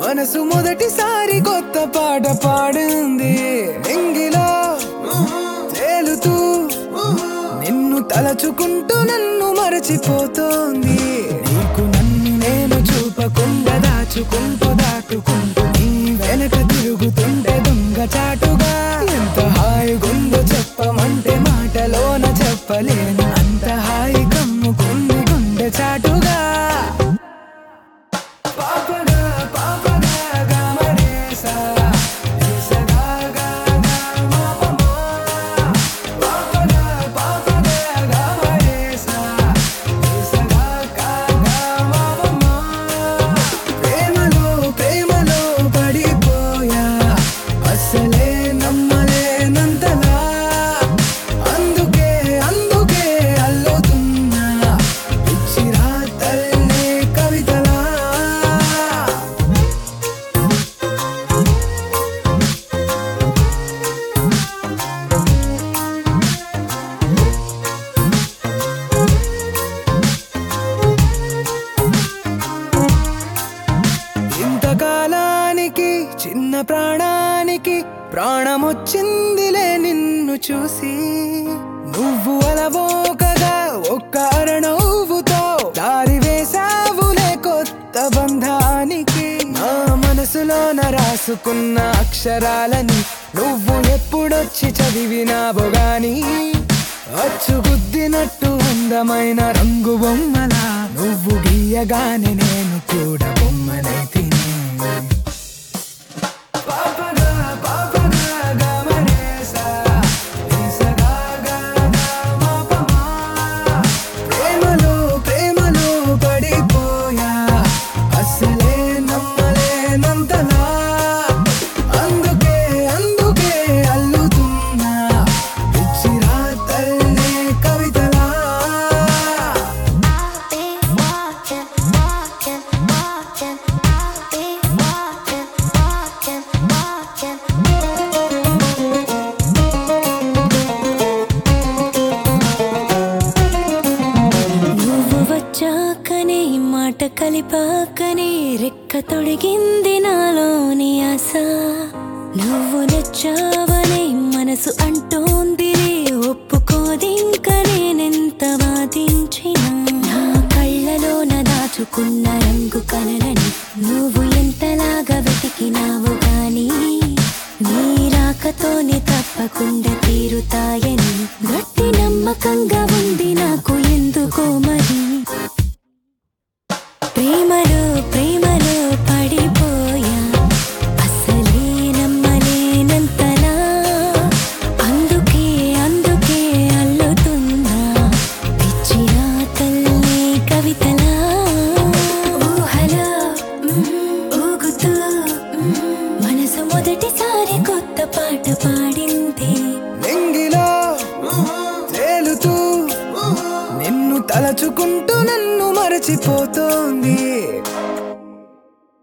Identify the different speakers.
Speaker 1: మనసు మొదటిసారి కొత్త పాట పాడింది ఎంగిలో తేలుతూ నిన్ను తలచుకుంటూ నన్ను మరచిపోతోంది నీకు నన్ను నేను చూపకుండా దాచుకుంటూ దాటుకుంటూ నీ వెనక తిరుగుతుంటే దొంగ చాటుగా ఎంత హాయిగుందో చెప్పమంటే మాటలోన చెప్పలేను అంత హాయి కమ్ముకుంది గుండె చాటుగా పాపగా పాపగా గమరేసా ఇసగా గా గా మాపమా పాపగా పాపగా గమరేసా ఇసగా గా గా మాపమా ప్రేమలో ప్రేమలో పడిపోయా అసలే నమ్మలేనంతలా అందుకే అందుకే అల్లుతున్నా ఇచ్చిరా తల్లే కవితలా ఇంతకాలానికి చిన్న ప్రాణానికి ప్రాణమొచ్చిందిలే నిన్ను చూసి నువ్వు అలవోకగా ఒక్క అరణవుతో దారి వేసావులే కొత్త బంధానికి నా మనసులోన రాసుకున్న అక్షరాలని నువ్వు ఎప్పుడొచ్చి చదివినావో గాని అచ్చుగుద్దినట్టు అందమైన రంగు బొమ్మలా నువ్వు గీయగానే నేను కూడా బొమ్మనై తిని పాపగా పాపగా గమరేసా ఇసగా గా గా మాపమా ప్రేమలో ప్రేమలో పడిపోయా అసలే నమ్మలేనంతలా అందుకే అందుకే అల్లుతున్నా ఇచ్చిరా తల్లే కవితలా
Speaker 2: I'll be watching, watching, watching. I'll be watching, watching, watching. నువ్వు వచ్చాకనే మాట కలిపాకనే రెక్క తొడిగింది నాలోని ఆశ నువ్వు నచ్చావనే మనసు అంటోందిలే ఒప్పుకోదింక నేనెంత వాదించినా నా కళ్ళలోన దాచుకున్న రంగు కలలని నువ్వు ఎంతలాగా వెతికినావు గాని నీ రాకతోనే తప్పకుండా తీరుతాయని గట్టి నమ్మకంగా ఉంది నాకు ఎందుకో మరి ప్రేమలో ప్రేమలో పడిపోయా అసలే నమ్మలేనంతలా అందుకే అందుకే అల్లుతున్నా పిచ్చిరా తల్లి కవితలా ఊహలో మ్మ్, ఊగుతూ మ్మ్, మనసు మొదటిసారి కొత్త పాట పాడింది
Speaker 1: నింగిలో తేలుతూ నిన్ను తలచుకుంటూ నన్ను మరచిపోతోంది